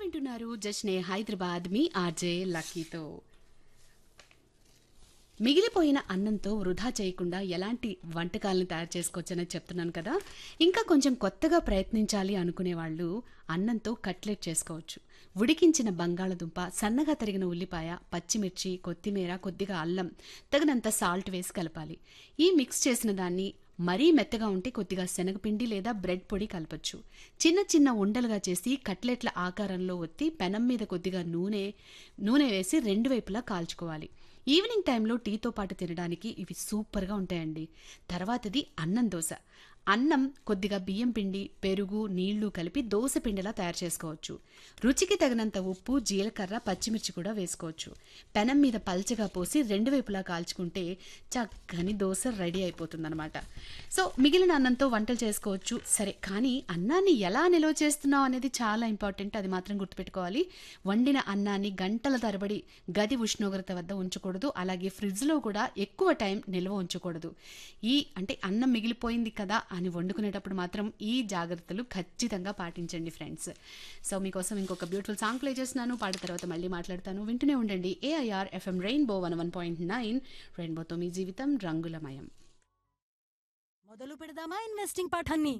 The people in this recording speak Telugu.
వింటున్నారు జస్నే హైదరాబాద్ మీ ఆర్జే లక్కీతో మిగిలిపోయిన అన్నంతో వృధా చేయకుండా ఎలాంటి వంటకాలను తయారు చేసుకోవచ్చని చెప్తున్నాను కదా ఇంకా కొంచెం కొత్తగా ప్రయత్నించాలి అనుకునే వాళ్ళు అన్నంతో కట్లెట్ చేసుకోవచ్చు ఉడికించిన బంగాళదుంప సన్నగా తరిగిన ఉల్లిపాయ పచ్చిమిర్చి కొత్తిమీర కొద్దిగా అల్లం తగినంత సాల్ట్ వేసి కలపాలి ఈ మిక్స్ చేసిన దాన్ని మరీ మెత్తగా ఉంటే కొద్దిగా శనగపిండి లేదా బ్రెడ్ పొడి కలపచ్చు చిన్న చిన్న ఉండలుగా చేసి కట్లెట్ల ఆకారంలో ఒత్తి పెనం మీద కొద్దిగా నూనె నూనె వేసి రెండు వైపులా కాల్చుకోవాలి ఈవినింగ్ టైంలో టీతో పాటు తినడానికి ఇవి సూపర్గా ఉంటాయండి తర్వాతది అన్నం దోశ అన్నం కొద్దిగా బియ్యం పిండి పెరుగు నీళ్లు కలిపి దోశ పిండిలా తయారు చేసుకోవచ్చు రుచికి తగినంత ఉప్పు జీలకర్ర పచ్చిమిర్చి కూడా వేసుకోవచ్చు పెనం మీద పల్చగా పోసి రెండు వైపులా కాల్చుకుంటే చక్కని దోశ రెడీ అయిపోతుందన్నమాట సో మిగిలిన అన్నంతో వంటలు చేసుకోవచ్చు సరే కానీ అన్నాన్ని ఎలా నిల్వ చేస్తున్నావు అనేది చాలా ఇంపార్టెంట్ అది మాత్రం గుర్తుపెట్టుకోవాలి వండిన అన్నాన్ని గంటల తరబడి గది ఉష్ణోగ్రత వద్ద ఉంచకూడదు అలాగే ఫ్రిడ్జ్లో కూడా ఎక్కువ టైం నిల్వ ఉంచకూడదు ఈ అంటే అన్నం మిగిలిపోయింది కదా అని వండుకునేటప్పుడు మాత్రం ఈ జాగ్రత్తలు ఖచ్చితంగా పాటించండి ఫ్రెండ్స్ సో మీకోసం ఇంకొక బ్యూటిఫుల్ సాంగ్ ప్లే చేస్తున్నాను పాట తర్వాత మళ్ళీ మాట్లాడతాను వింటూనే ఉండండి AIR FM rainbow one one point nine రెయిన్బోతో మీ జీవితం రంగులమయం మొదలు పెడదామా ఇన్వెస్టింగ్ పాఠాన్ని